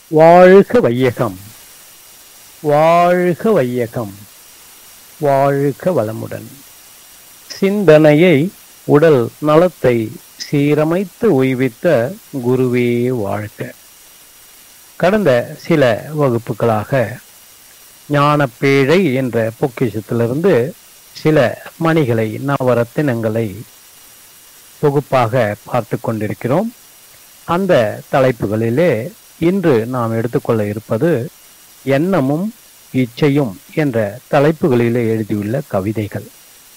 வாழ்க வையகம் வாழ்க வையகம் வாழ்க வளமுடன் சிந்தனையை உடல் நலத்தை சீரமைத்து உய்வித்த குருவே வாழ்க கடந்த சில வகுப்புகளாக ஞானப்பேழை என்ற பொக்கிஷத்திலிருந்து சில மணிகளை நவரத்தினங்களை தொகுப்பாக பார்த்து கொண்டிருக்கிறோம் அந்த தலைப்புகளிலே இன்று நாம் எடுத்துக்கொள்ள இருப்பது எண்ணமும் இச்சையும் என்ற தலைப்புகளிலே எழுதியுள்ள கவிதைகள்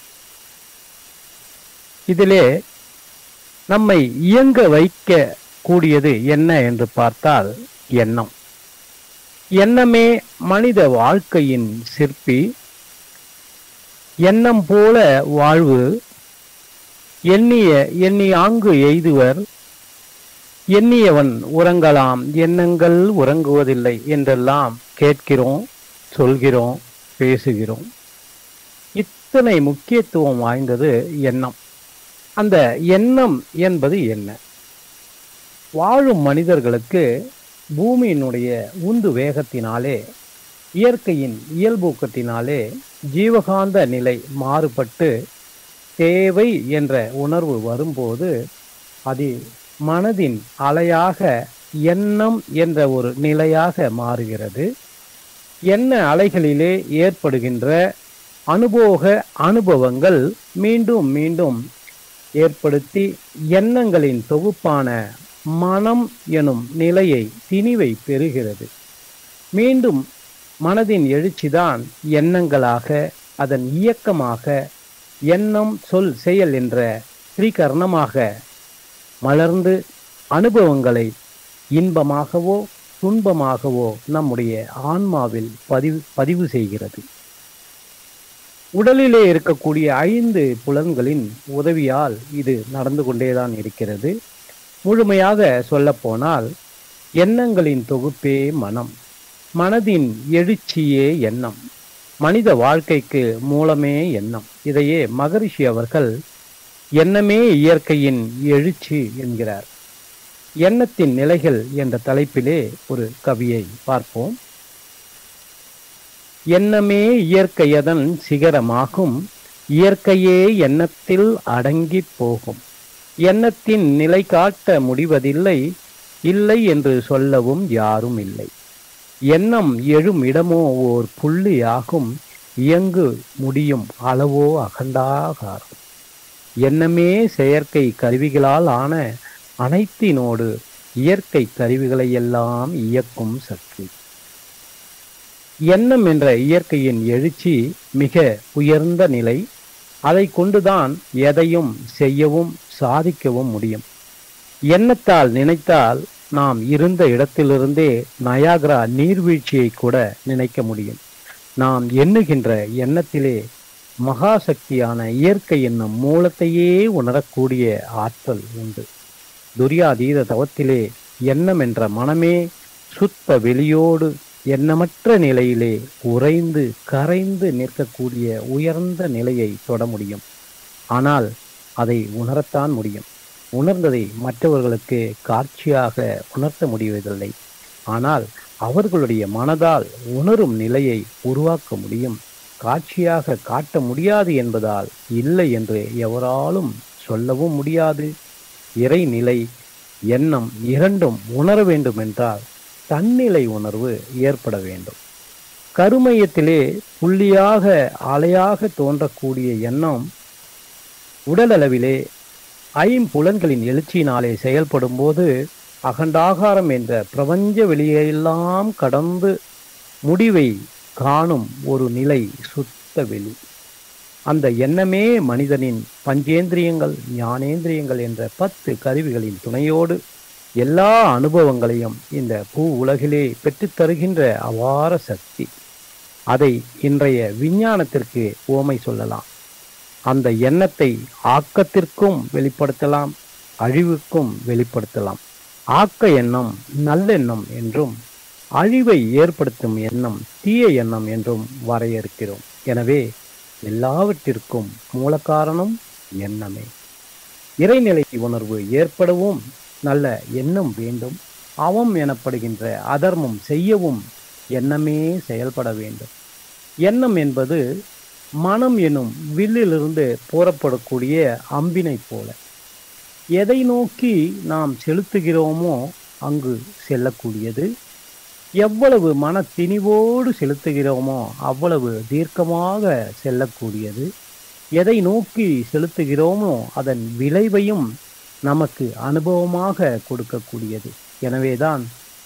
இதிலே நம்மை இயங்க வைக்க கூடியது என்ன என்று பார்த்தால் எண்ணம் எண்ணமே மனித வாழ்க்கையின் சிற்பி எண்ணம் போல வாழ்வு எண்ணிய எண்ணி ஆங்கு எய்துவர் எண்ணியவன் உறங்கலாம் எண்ணங்கள் உறங்குவதில்லை என்றெல்லாம் கேட்கிறோம் சொல்கிறோம் பேசுகிறோம் இத்தனை முக்கியத்துவம் வாய்ந்தது எண்ணம் அந்த எண்ணம் என்பது என்ன வாழும் மனிதர்களுக்கு பூமியினுடைய உந்து வேகத்தினாலே இயற்கையின் இயல்பூக்கத்தினாலே ஜீவகாந்த நிலை மாறுபட்டு தேவை என்ற உணர்வு வரும்போது அது மனதின் அலையாக எண்ணம் என்ற ஒரு நிலையாக மாறுகிறது எண்ண அலைகளிலே ஏற்படுகின்ற அனுபோக அனுபவங்கள் மீண்டும் மீண்டும் ஏற்படுத்தி எண்ணங்களின் தொகுப்பான மனம் எனும் நிலையை திணிவை பெறுகிறது மீண்டும் மனதின் எழுச்சிதான் எண்ணங்களாக அதன் இயக்கமாக எண்ணம் சொல் செயல் என்ற ஸ்ரீகரணமாக மலர்ந்து அனுபவங்களை இன்பமாகவோ துன்பமாகவோ நம்முடைய ஆன்மாவில் பதிவு பதிவு செய்கிறது உடலிலே இருக்கக்கூடிய ஐந்து புலன்களின் உதவியால் இது நடந்து கொண்டேதான் இருக்கிறது முழுமையாக சொல்லப்போனால் எண்ணங்களின் தொகுப்பே மனம் மனதின் எழுச்சியே எண்ணம் மனித வாழ்க்கைக்கு மூலமே எண்ணம் இதையே மகரிஷி அவர்கள் எண்ணமே இயற்கையின் எழுச்சி என்கிறார் எண்ணத்தின் நிலைகள் என்ற தலைப்பிலே ஒரு கவியை பார்ப்போம் எண்ணமே இயற்கையதன் சிகரமாகும் இயற்கையே எண்ணத்தில் அடங்கி போகும் எண்ணத்தின் நிலை காட்ட முடிவதில்லை இல்லை என்று சொல்லவும் யாரும் இல்லை எண்ணம் எழும் இடமோ ஓர் புள்ளியாகும் இயங்கு முடியும் அளவோ அகண்டாகாரம் எண்ணமே செயற்கை கருவிகளால் ஆன அனைத்தினோடு இயற்கை கருவிகளை எல்லாம் இயக்கும் சக்தி எண்ணம் என்ற இயற்கையின் எழுச்சி மிக உயர்ந்த நிலை அதை கொண்டுதான் எதையும் செய்யவும் சாதிக்கவும் முடியும் எண்ணத்தால் நினைத்தால் நாம் இருந்த இடத்திலிருந்தே நயாகரா நீர்வீழ்ச்சியை கூட நினைக்க முடியும் நாம் எண்ணுகின்ற எண்ணத்திலே மகாசக்தியான இயற்கை என்னும் மூலத்தையே உணரக்கூடிய ஆற்றல் உண்டு துரியாதீத தவத்திலே எண்ணம் என்ற மனமே சுத்த வெளியோடு எண்ணமற்ற நிலையிலே உறைந்து கரைந்து நிற்கக்கூடிய உயர்ந்த நிலையை தொட முடியும் ஆனால் அதை உணரத்தான் முடியும் உணர்ந்ததை மற்றவர்களுக்கு காட்சியாக உணர்த்த முடிவதில்லை ஆனால் அவர்களுடைய மனதால் உணரும் நிலையை உருவாக்க முடியும் காட்சியாக காட்ட முடியாது என்பதால் இல்லை என்று எவராலும் சொல்லவும் முடியாது இறைநிலை எண்ணம் இரண்டும் உணர வேண்டும் என்றால் தன்னிலை உணர்வு ஏற்பட வேண்டும் கருமையத்திலே புள்ளியாக அலையாக தோன்றக்கூடிய எண்ணம் உடலளவிலே ஐம்புலன்களின் எழுச்சியினாலே செயல்படும் போது அகண்டாகாரம் என்ற பிரபஞ்ச வெளியெல்லாம் கடந்து முடிவை காணும் ஒரு நிலை சுத்த வெளி அந்த எண்ணமே மனிதனின் பஞ்சேந்திரியங்கள் ஞானேந்திரியங்கள் என்ற பத்து கருவிகளின் துணையோடு எல்லா அனுபவங்களையும் இந்த பூ உலகிலே பெற்றுத்தருகின்ற அபார சக்தி அதை இன்றைய விஞ்ஞானத்திற்கு ஓமை சொல்லலாம் அந்த எண்ணத்தை ஆக்கத்திற்கும் வெளிப்படுத்தலாம் அழிவுக்கும் வெளிப்படுத்தலாம் ஆக்க எண்ணம் நல்லெண்ணம் என்றும் அழிவை ஏற்படுத்தும் எண்ணம் தீய எண்ணம் என்றும் வரையறுக்கிறோம் எனவே எல்லாவற்றிற்கும் மூல காரணம் எண்ணமே இறைநிலை உணர்வு ஏற்படவும் நல்ல எண்ணம் வேண்டும் அவம் எனப்படுகின்ற அதர்மம் செய்யவும் எண்ணமே செயல்பட வேண்டும் எண்ணம் என்பது மனம் எனும் வில்லிலிருந்து புறப்படக்கூடிய அம்பினை போல எதை நோக்கி நாம் செலுத்துகிறோமோ அங்கு செல்லக்கூடியது எவ்வளவு மன திணிவோடு செலுத்துகிறோமோ அவ்வளவு தீர்க்கமாக செல்லக்கூடியது எதை நோக்கி செலுத்துகிறோமோ அதன் விளைவையும் நமக்கு அனுபவமாக கொடுக்கக்கூடியது எனவேதான்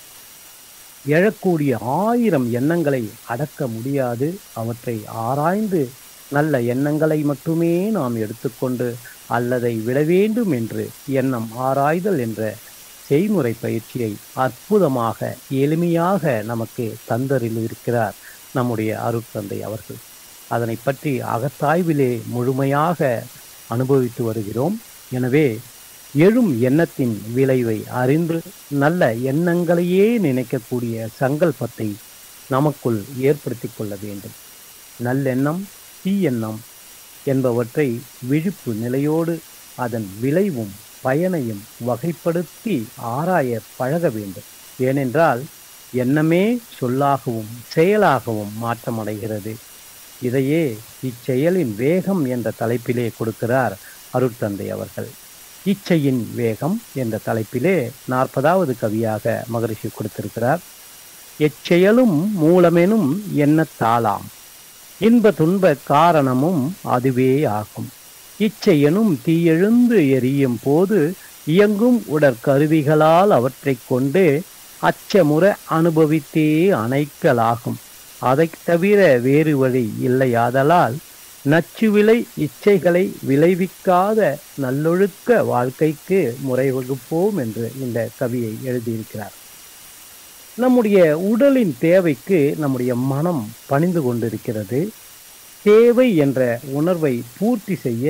எழக்கூடிய ஆயிரம் எண்ணங்களை அடக்க முடியாது அவற்றை ஆராய்ந்து நல்ல எண்ணங்களை மட்டுமே நாம் எடுத்துக்கொண்டு அல்லதை விட வேண்டும் என்று எண்ணம் ஆராய்தல் என்ற செய்முறை பயிற்சியை அற்புதமாக எளிமையாக நமக்கு தந்தரில் இருக்கிறார் நம்முடைய அருட்தந்தை அவர்கள் அதனை பற்றி அகத்தாய்விலே முழுமையாக அனுபவித்து வருகிறோம் எனவே எழும் எண்ணத்தின் விளைவை அறிந்து நல்ல எண்ணங்களையே நினைக்கக்கூடிய சங்கல்பத்தை நமக்குள் ஏற்படுத்தி கொள்ள வேண்டும் நல்லெண்ணம் தீயெண்ணம் என்பவற்றை விழிப்பு நிலையோடு அதன் விளைவும் பயனையும் வகைப்படுத்தி ஆராய பழக வேண்டும் ஏனென்றால் எண்ணமே சொல்லாகவும் செயலாகவும் மாற்றமடைகிறது இதையே இச்செயலின் வேகம் என்ற தலைப்பிலே கொடுக்கிறார் அருட்தந்தை அவர்கள் இச்சையின் வேகம் என்ற தலைப்பிலே நாற்பதாவது கவியாக மகரிஷி கொடுத்திருக்கிறார் எச்செயலும் மூலமெனும் எண்ணத்தாளாம் இன்ப துன்ப காரணமும் அதுவே ஆகும் இச்செயனும் தீயெழுந்து எரியும் போது இயங்கும் உடற்கருவிகளால் அவற்றைக் கொண்டு அச்சமுற அனுபவித்தே அணைக்கலாகும் அதைத் தவிர வேறு வழி இல்லையாதலால் நச்சு விலை இச்சைகளை விளைவிக்காத நல்லொழுக்க வாழ்க்கைக்கு முறை வகுப்போம் என்று இந்த கவியை எழுதியிருக்கிறார் நம்முடைய உடலின் தேவைக்கு நம்முடைய மனம் பணிந்து கொண்டிருக்கிறது தேவை என்ற உணர்வை பூர்த்தி செய்ய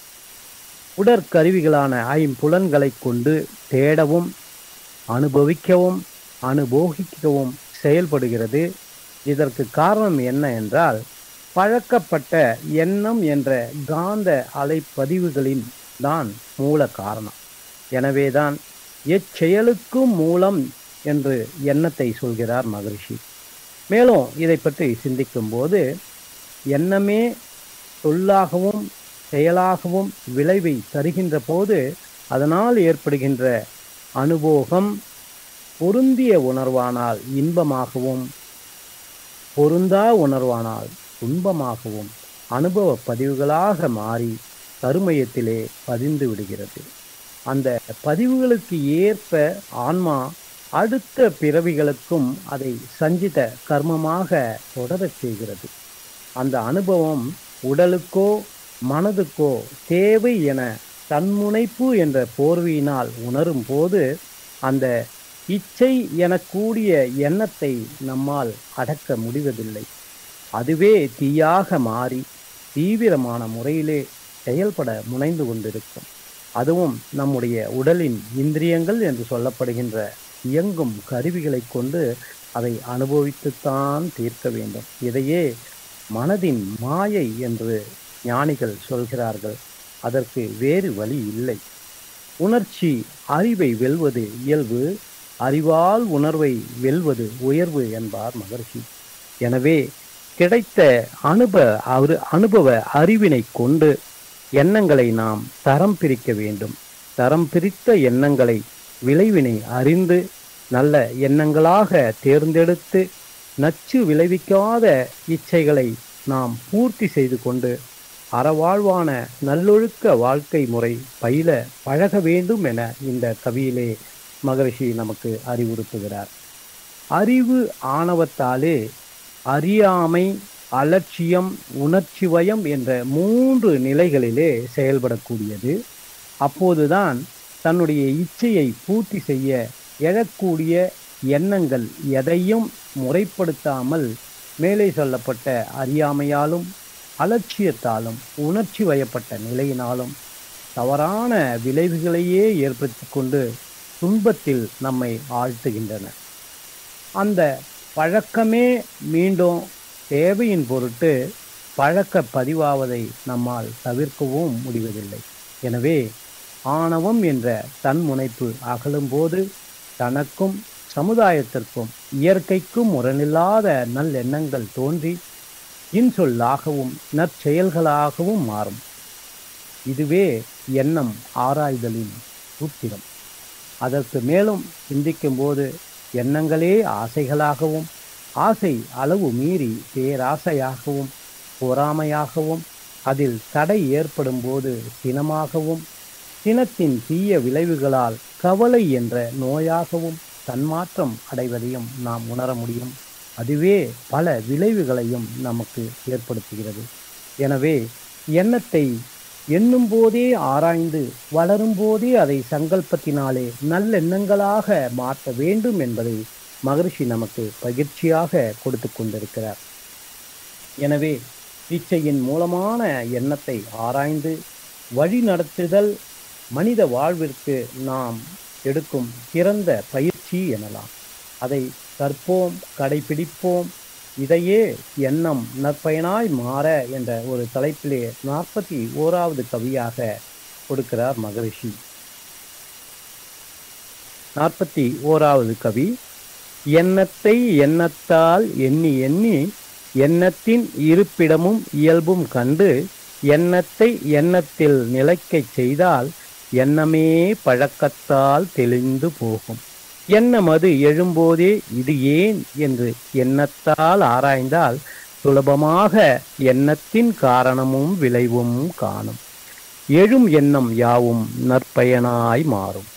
உடற்கருவிகளான ஐம்புலன்களை கொண்டு தேடவும் அனுபவிக்கவும் அனுபோகிக்கவும் செயல்படுகிறது இதற்கு காரணம் என்ன என்றால் பழக்கப்பட்ட எண்ணம் என்ற காந்த அலைப்பதிவுகளின் தான் மூல காரணம் எனவேதான் எச்செயலுக்கும் மூலம் என்று எண்ணத்தை சொல்கிறார் மகரிஷி மேலும் இதை பற்றி சிந்திக்கும் போது எண்ணமே சொல்லாகவும் செயலாகவும் விளைவை தருகின்ற போது அதனால் ஏற்படுகின்ற அனுபோகம் பொருந்திய உணர்வானால் இன்பமாகவும் பொருந்தா உணர்வானால் துன்பமாகவும் அனுபவ பதிவுகளாக மாறி கருமையத்திலே பதிந்து விடுகிறது அந்த பதிவுகளுக்கு ஏற்ப ஆன்மா அடுத்த பிறவிகளுக்கும் அதை சஞ்சித கர்மமாக தொடரச் செய்கிறது அந்த அனுபவம் உடலுக்கோ மனதுக்கோ தேவை என தன்முனைப்பு என்ற போர்வையினால் உணரும் போது அந்த இச்சை எனக்கூடிய எண்ணத்தை நம்மால் அடக்க முடிவதில்லை அதுவே தீயாக மாறி தீவிரமான முறையிலே செயல்பட முனைந்து கொண்டிருக்கும் அதுவும் நம்முடைய உடலின் இந்திரியங்கள் என்று சொல்லப்படுகின்ற இயங்கும் கருவிகளை கொண்டு அதை அனுபவித்துத்தான் தீர்க்க வேண்டும் இதையே மனதின் மாயை என்று ஞானிகள் சொல்கிறார்கள் அதற்கு வேறு வழி இல்லை உணர்ச்சி அறிவை வெல்வது இயல்பு அறிவால் உணர்வை வெல்வது உயர்வு என்பார் மகர்ஷி எனவே கிடைத்த அனுப அரு அனுபவ அறிவினை கொண்டு எண்ணங்களை நாம் தரம் பிரிக்க வேண்டும் தரம் பிரித்த எண்ணங்களை விளைவினை அறிந்து நல்ல எண்ணங்களாக தேர்ந்தெடுத்து நச்சு விளைவிக்காத இச்சைகளை நாம் பூர்த்தி செய்து கொண்டு அறவாழ்வான நல்லொழுக்க வாழ்க்கை முறை பயில பழக வேண்டும் என இந்த கவியிலே மகரிஷி நமக்கு அறிவுறுத்துகிறார் அறிவு ஆணவத்தாலே அறியாமை அலட்சியம் உணர்ச்சிவயம் என்ற மூன்று நிலைகளிலே செயல்படக்கூடியது அப்போதுதான் தன்னுடைய இச்சையை பூர்த்தி செய்ய எழக்கூடிய எண்ணங்கள் எதையும் முறைப்படுத்தாமல் மேலே சொல்லப்பட்ட அறியாமையாலும் அலட்சியத்தாலும் உணர்ச்சி வயப்பட்ட நிலையினாலும் தவறான விளைவுகளையே ஏற்படுத்தி கொண்டு துன்பத்தில் நம்மை ஆழ்த்துகின்றன அந்த பழக்கமே மீண்டும் தேவையின் பொருட்டு பழக்க பதிவாவதை நம்மால் தவிர்க்கவும் முடிவதில்லை எனவே ஆணவம் என்ற தன்முனைப்பு அகலும்போது தனக்கும் சமுதாயத்திற்கும் இயற்கைக்கும் முரணில்லாத நல்லெண்ணங்கள் தோன்றி இன்சொல்லாகவும் நற்செயல்களாகவும் மாறும் இதுவே எண்ணம் ஆராய்தலின் சூத்திரம் அதற்கு மேலும் சிந்திக்கும் போது எண்ணங்களே ஆசைகளாகவும் ஆசை அளவு மீறி பேராசையாகவும் பொறாமையாகவும் அதில் தடை ஏற்படும் போது சினமாகவும் சினத்தின் தீய விளைவுகளால் கவலை என்ற நோயாகவும் தன்மாற்றம் அடைவதையும் நாம் உணர முடியும் அதுவே பல விளைவுகளையும் நமக்கு ஏற்படுத்துகிறது எனவே எண்ணத்தை எண்ணும் போதே ஆராய்ந்து வளரும் போதே அதை சங்கல்பத்தினாலே நல்லெண்ணங்களாக மாற்ற வேண்டும் என்பதை மகரிஷி நமக்கு பகிர்ச்சியாக கொடுத்து கொண்டிருக்கிறார் எனவே இச்சையின் மூலமான எண்ணத்தை ஆராய்ந்து வழி நடத்துதல் மனித வாழ்விற்கு நாம் எடுக்கும் சிறந்த பயிற்சி எனலாம் அதை கற்போம் கடைபிடிப்போம் இதையே எண்ணம் நற்பயனாய் மாற என்ற ஒரு தலைப்பிலே நாற்பத்தி ஓராவது கவியாக கொடுக்கிறார் மகரிஷி நாற்பத்தி ஓராவது கவி எண்ணத்தை எண்ணத்தால் எண்ணி எண்ணி எண்ணத்தின் இருப்பிடமும் இயல்பும் கண்டு எண்ணத்தை எண்ணத்தில் நிலைக்கச் செய்தால் எண்ணமே பழக்கத்தால் தெளிந்து போகும் எண்ணம் அது எழும்போதே இது ஏன் என்று எண்ணத்தால் ஆராய்ந்தால் சுலபமாக எண்ணத்தின் காரணமும் விளைவும் காணும் எழும் எண்ணம் யாவும் நற்பயனாய் மாறும்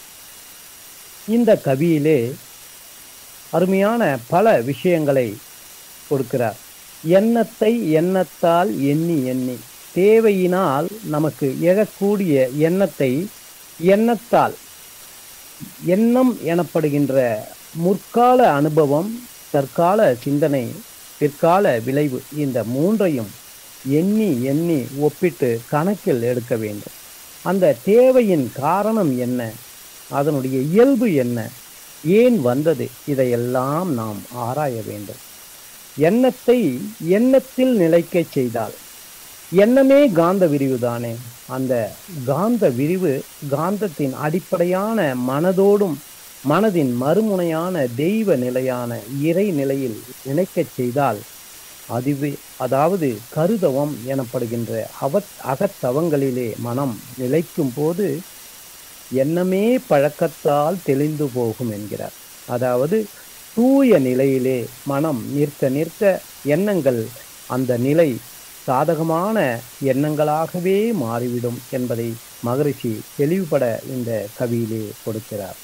இந்த கவியிலே அருமையான பல விஷயங்களை கொடுக்கிறார் எண்ணத்தை எண்ணத்தால் எண்ணி எண்ணி தேவையினால் நமக்கு எழக்கூடிய எண்ணத்தை எண்ணத்தால் எண்ணம் எனப்படுகின்ற முற்கால அனுபவம் தற்கால சிந்தனை பிற்கால விளைவு இந்த மூன்றையும் எண்ணி எண்ணி ஒப்பிட்டு கணக்கில் எடுக்க வேண்டும் அந்த தேவையின் காரணம் என்ன அதனுடைய இயல்பு என்ன ஏன் வந்தது இதையெல்லாம் நாம் ஆராய வேண்டும் எண்ணத்தை எண்ணத்தில் நிலைக்கச் செய்தால் எண்ணமே காந்த விரிவு தானே அந்த காந்த விரிவு காந்தத்தின் அடிப்படையான மனதோடும் மனதின் மறுமுனையான தெய்வ நிலையான இறை நிலையில் நினைக்கச் செய்தால் அதுவே அதாவது கருதவம் எனப்படுகின்ற அவத் அகத்தவங்களிலே மனம் நிலைக்கும் போது எண்ணமே பழக்கத்தால் தெளிந்து போகும் என்கிறார் அதாவது தூய நிலையிலே மனம் நிற்க நிற்க எண்ணங்கள் அந்த நிலை சாதகமான எண்ணங்களாகவே மாறிவிடும் என்பதை மகரிஷி தெளிவுபட இந்த கவியிலே கொடுக்கிறார்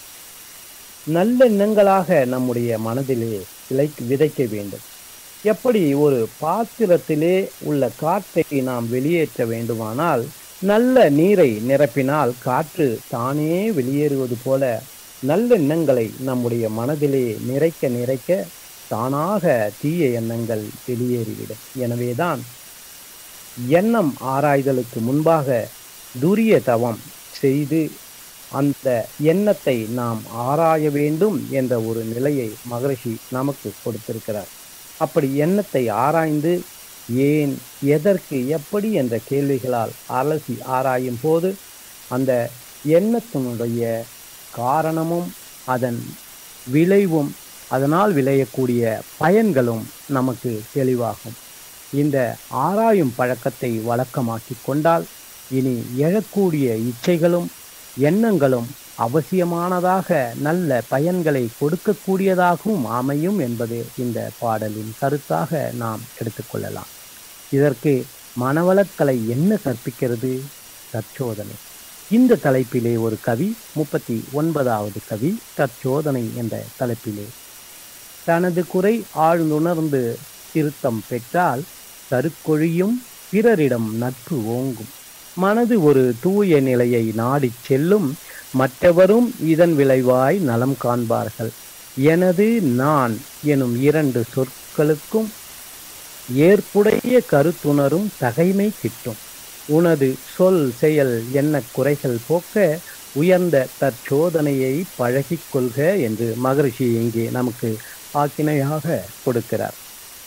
நல்லெண்ணங்களாக நம்முடைய மனதிலே விளை விதைக்க வேண்டும் எப்படி ஒரு பாத்திரத்திலே உள்ள காற்றை நாம் வெளியேற்ற வேண்டுமானால் நல்ல நீரை நிரப்பினால் காற்று தானே வெளியேறுவது போல நல்லெண்ணங்களை நம்முடைய மனதிலே நிறைக்க நிறைக்க தானாக தீய எண்ணங்கள் வெளியேறிவிடும் எனவேதான் எண்ணம் ஆராய்தலுக்கு முன்பாக துரிய தவம் செய்து அந்த எண்ணத்தை நாம் ஆராய வேண்டும் என்ற ஒரு நிலையை மகரிஷி நமக்கு கொடுத்திருக்கிறார் அப்படி எண்ணத்தை ஆராய்ந்து ஏன் எதற்கு எப்படி என்ற கேள்விகளால் அலசி ஆராயும் போது அந்த எண்ணத்தினுடைய காரணமும் அதன் விளைவும் அதனால் விளையக்கூடிய பயன்களும் நமக்கு தெளிவாகும் இந்த ஆராயும் பழக்கத்தை வழக்கமாக்கி கொண்டால் இனி எழக்கூடிய இச்சைகளும் எண்ணங்களும் அவசியமானதாக நல்ல பயன்களை கொடுக்கக்கூடியதாகவும் அமையும் என்பது இந்த பாடலின் கருத்தாக நாம் எடுத்துக்கொள்ளலாம் இதற்கு மனவளக்கலை என்ன கற்பிக்கிறது தற்சோதனை இந்த தலைப்பிலே ஒரு கவி முப்பத்தி ஒன்பதாவது கவி தற்சோதனை என்ற தலைப்பிலே தனது குறை ஆழ்ந்துணர்ந்து திருத்தம் பெற்றால் தருக்கொழியும் பிறரிடம் நட்பு ஓங்கும் மனது ஒரு தூய நிலையை நாடிச் செல்லும் மற்றவரும் இதன் விளைவாய் நலம் காண்பார்கள் எனது நான் எனும் இரண்டு சொற்களுக்கும் ஏற்புடைய கருத்துணரும் தகைமை கிட்டும் உனது சொல் செயல் என்ன குறைகள் போக்க உயர்ந்த தற்சோதனையை பழகிக் கொள்க என்று மகரிஷி இங்கே நமக்கு ஆக்கினையாக கொடுக்கிறார்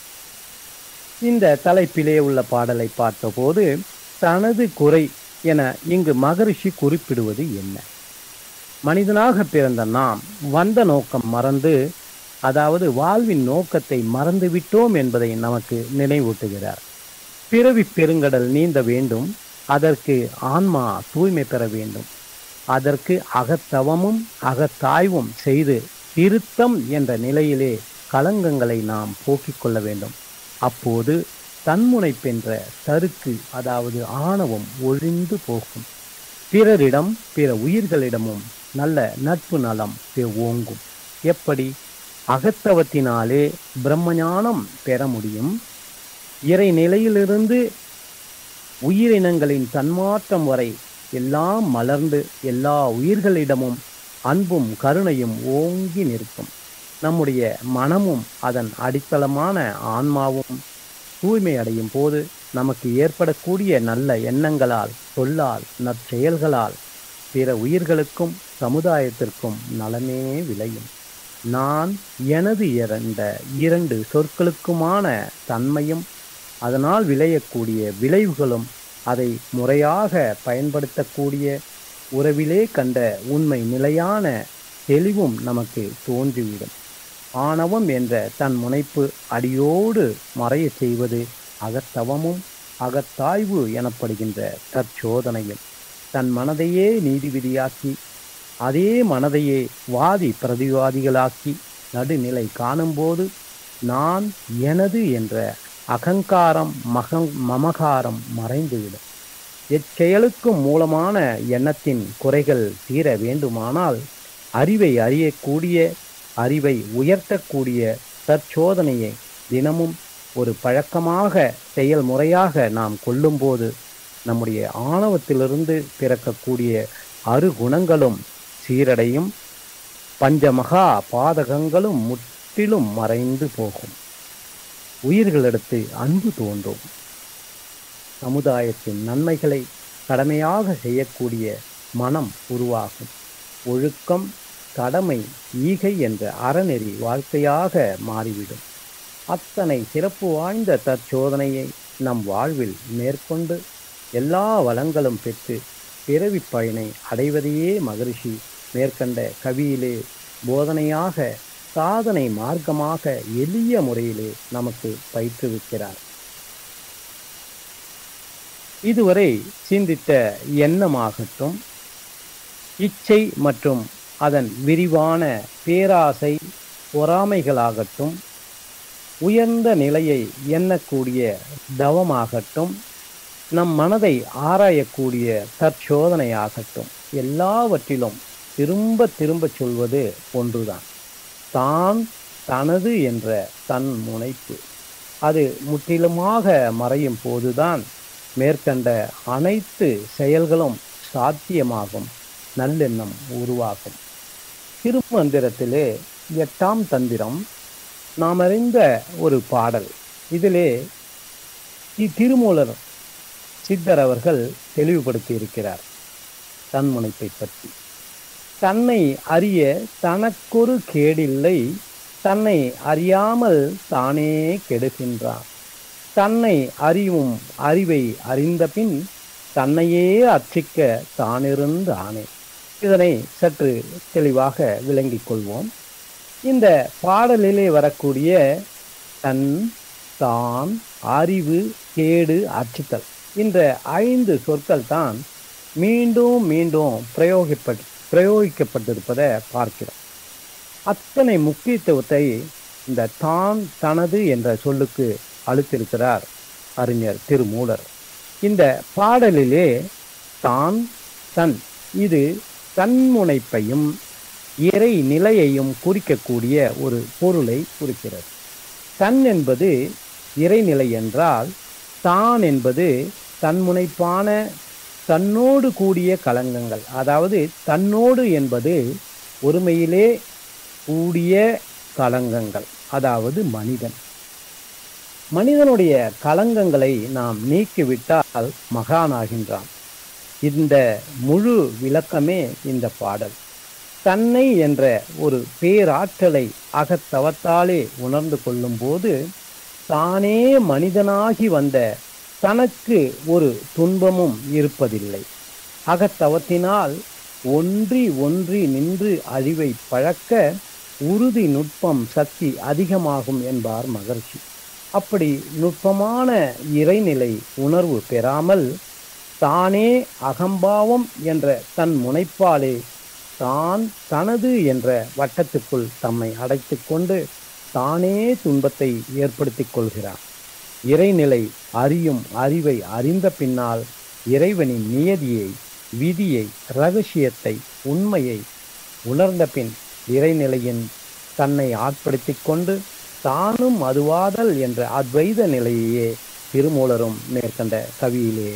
இந்த தலைப்பிலே உள்ள பாடலை பார்த்தபோது தனது குறை என இங்கு மகரிஷி குறிப்பிடுவது என்ன மனிதனாக பிறந்த நாம் வந்த நோக்கம் மறந்து அதாவது வாழ்வின் நோக்கத்தை மறந்து விட்டோம் என்பதை நமக்கு நினைவூட்டுகிறார் பிறவி பெருங்கடல் நீந்த வேண்டும் அதற்கு ஆன்மா தூய்மை பெற வேண்டும் அதற்கு அகத்தவமும் அகத்தாய்வும் செய்து திருத்தம் என்ற நிலையிலே களங்கங்களை நாம் போக்கிக் கொள்ள வேண்டும் அப்போது தன்முனைப்பென்ற தருக்கு அதாவது ஆணவம் ஒழிந்து போகும் பிறரிடம் பிற உயிர்களிடமும் நல்ல நட்பு நலம் பெ- ஓங்கும் எப்படி அகத்தவத்தினாலே பிரம்மஞானம் பெற முடியும் இறை நிலையிலிருந்து உயிரினங்களின் தன்மாற்றம் வரை எல்லாம் மலர்ந்து எல்லா உயிர்களிடமும் அன்பும் கருணையும் ஓங்கி நிற்கும் நம்முடைய மனமும் அதன் அடித்தளமான ஆன்மாவும் தூய்மை அடையும் போது நமக்கு ஏற்படக்கூடிய நல்ல எண்ணங்களால் சொல்லால் நற்செயல்களால் பிற உயிர்களுக்கும் சமுதாயத்திற்கும் நலமே விளையும் நான் எனது என்ற இரண்டு சொற்களுக்குமான தன்மையும் அதனால் விளையக்கூடிய விளைவுகளும் அதை முறையாக பயன்படுத்தக்கூடிய உறவிலே கண்ட உண்மை நிலையான தெளிவும் நமக்கு தோன்றிவிடும் ஆணவம் என்ற தன் முனைப்பு அடியோடு மறையச் செய்வது அகத்தவமும் அகத்தாய்வு எனப்படுகின்ற தற்சோதனையும் தன் மனதையே நீதிவிதியாக்கி அதே மனதையே வாதி பிரதிவாதிகளாக்கி நடுநிலை காணும்போது நான் எனது என்ற அகங்காரம் மகங் மமகாரம் மறைந்துவிடும் எச்செயலுக்கும் மூலமான எண்ணத்தின் குறைகள் தீர வேண்டுமானால் அறிவை அறியக்கூடிய அறிவை உயர்த்தக்கூடிய தற்சோதனையை தினமும் ஒரு பழக்கமாக செயல்முறையாக நாம் கொள்ளும்போது நம்முடைய ஆணவத்திலிருந்து பிறக்கக்கூடிய அருகுணங்களும் சீரடையும் பஞ்சமகா பாதகங்களும் முற்றிலும் மறைந்து போகும் உயிர்களிடத்து அன்பு தோன்றும் சமுதாயத்தின் நன்மைகளை கடமையாக செய்யக்கூடிய மனம் உருவாகும் ஒழுக்கம் கடமை ஈகை என்ற அறநெறி வாழ்க்கையாக மாறிவிடும் அத்தனை சிறப்பு வாய்ந்த தற்சோதனையை நம் வாழ்வில் மேற்கொண்டு எல்லா வளங்களும் பெற்று பிறவிப் பயனை அடைவதையே மகரிஷி மேற்கண்ட கவியிலே போதனையாக சாதனை மார்க்கமாக எளிய முறையிலே நமக்கு பயிற்றுவிக்கிறார் இதுவரை சிந்தித்த எண்ணமாகட்டும் இச்சை மற்றும் அதன் விரிவான பேராசை பொறாமைகளாகட்டும் உயர்ந்த நிலையை எண்ணக்கூடிய தவமாகட்டும் நம் மனதை ஆராயக்கூடிய தற்சோதனையாகட்டும் எல்லாவற்றிலும் திரும்ப திரும்ப சொல்வது ஒன்றுதான் தான் தனது என்ற தன் முனைப்பு அது முற்றிலுமாக மறையும் போதுதான் மேற்கண்ட அனைத்து செயல்களும் சாத்தியமாகும் நல்லெண்ணம் உருவாகும் திருமந்திரத்திலே எட்டாம் தந்திரம் நாம் அறிந்த ஒரு பாடல் இதிலே திருமூலர் சித்தர் அவர்கள் தெளிவுபடுத்தி இருக்கிறார் தன்முனைப்பை பற்றி தன்னை அறிய தனக்கொரு கேடில்லை தன்னை அறியாமல் தானே கெடுகின்றான் தன்னை அறிவும் அறிவை அறிந்த பின் தன்னையே அர்ச்சிக்க தானிருந்து ஆனே இதனை சற்று தெளிவாக விளங்கிக் கொள்வோம் இந்த பாடலிலே வரக்கூடிய தன் தான் அறிவு கேடு அர்ச்சித்தல் இந்த ஐந்து சொற்கள் தான் மீண்டும் மீண்டும் பிரயோகிப்பட் பிரயோகிக்கப்பட்டிருப்பதை பார்க்கிறோம் அத்தனை முக்கியத்துவத்தை இந்த தான் தனது என்ற சொல்லுக்கு அளித்திருக்கிறார் அறிஞர் திருமூலர் இந்த பாடலிலே தான் தன் இது தன்முனைப்பையும் இறை நிலையையும் குறிக்கக்கூடிய ஒரு பொருளை குறிக்கிறது தன் என்பது இறைநிலை என்றால் தான் என்பது தன்முனைப்பான தன்னோடு கூடிய களங்கங்கள் அதாவது தன்னோடு என்பது ஒருமையிலே கூடிய களங்கங்கள் அதாவது மனிதன் மனிதனுடைய களங்கங்களை நாம் நீக்கிவிட்டால் மகானாகின்றான் இந்த முழு விளக்கமே இந்த பாடல் தன்னை என்ற ஒரு பேராற்றலை அகத்தவத்தாலே உணர்ந்து கொள்ளும்போது தானே மனிதனாகி வந்த தனக்கு ஒரு துன்பமும் இருப்பதில்லை அகத்தவத்தினால் ஒன்றி ஒன்றி நின்று அழிவை பழக்க உறுதி நுட்பம் சக்தி அதிகமாகும் என்பார் மகர்ஷி அப்படி நுட்பமான இறைநிலை உணர்வு பெறாமல் தானே அகம்பாவம் என்ற தன் முனைப்பாலே தான் தனது என்ற வட்டத்துக்குள் தம்மை அடைத்துக் கொண்டு தானே துன்பத்தை ஏற்படுத்திக் கொள்கிறார் இறைநிலை அறியும் அறிவை அறிந்த பின்னால் இறைவனின் நியதியை விதியை ரகசியத்தை உண்மையை உணர்ந்த பின் இறைநிலையின் தன்னை ஆட்படுத்திக் கொண்டு தானும் அதுவாதல் என்ற அத்வைத நிலையையே திருமூலரும் மேற்கண்ட கவியிலே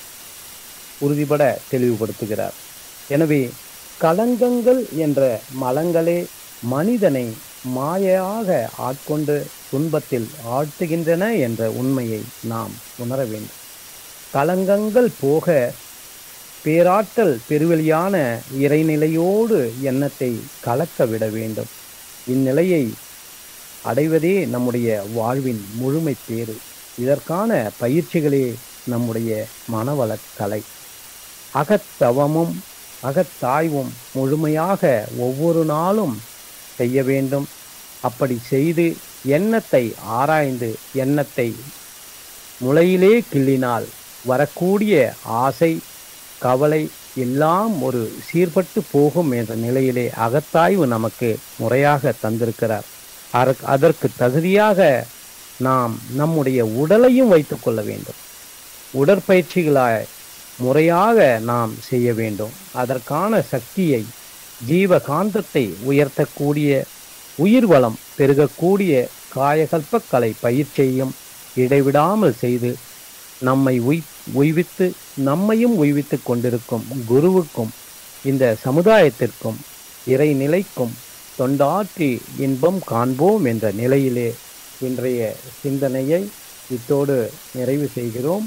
உறுதிபட தெளிவுபடுத்துகிறார் எனவே களங்கங்கள் என்ற மலங்களே மனிதனை மாயையாக ஆட்கொண்டு துன்பத்தில் ஆழ்த்துகின்றன என்ற உண்மையை நாம் உணர வேண்டும் களங்கங்கள் போக பேராற்றல் பெருவெளியான இறைநிலையோடு எண்ணத்தை கலக்க விட வேண்டும் இந்நிலையை அடைவதே நம்முடைய வாழ்வின் முழுமை பேறு இதற்கான பயிற்சிகளே நம்முடைய மனவளக் கலை அகத்தவமும் அகத்தாய்வும் முழுமையாக ஒவ்வொரு நாளும் செய்ய வேண்டும் அப்படி செய்து எண்ணத்தை ஆராய்ந்து எண்ணத்தை முளையிலே கிள்ளினால் வரக்கூடிய ஆசை கவலை எல்லாம் ஒரு சீர்பட்டு போகும் என்ற நிலையிலே அகத்தாய்வு நமக்கு முறையாக தந்திருக்கிறார் அதற்கு- அதற்கு தகுதியாக நாம் நம்முடைய உடலையும் வைத்துக் கொள்ள வேண்டும் உடற்பயிற்சிகளாய் முறையாக நாம் செய்ய வேண்டும் அதற்கான சக்தியை ஜீவகாந்தத்தை உயர்த்தக்கூடிய உயிர் வளம் பெருகக்கூடிய காயகல்ப கலை பயிற்சியையும் இடைவிடாமல் செய்து நம்மை உய் உய்வித்து நம்மையும் உய்வித்துக் கொண்டிருக்கும் குருவுக்கும் இந்த சமுதாயத்திற்கும் இறைநிலைக்கும் தொண்டாற்றி இன்பம் காண்போம் என்ற நிலையிலே இன்றைய சிந்தனையை இத்தோடு நிறைவு செய்கிறோம்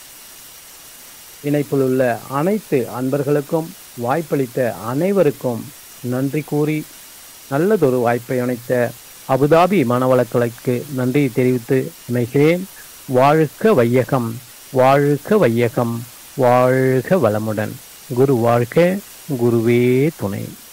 இணைப்பில் உள்ள அனைத்து அன்பர்களுக்கும் வாய்ப்பளித்த அனைவருக்கும் நன்றி கூறி நல்லதொரு வாய்ப்பை அளித்த அபுதாபி மனவளக்கலைக்கு நன்றி தெரிவித்து இணைகிறேன் வாழ்க வையகம் வாழ்க வையகம் வாழ்க வளமுடன் குரு வாழ்க குருவே துணை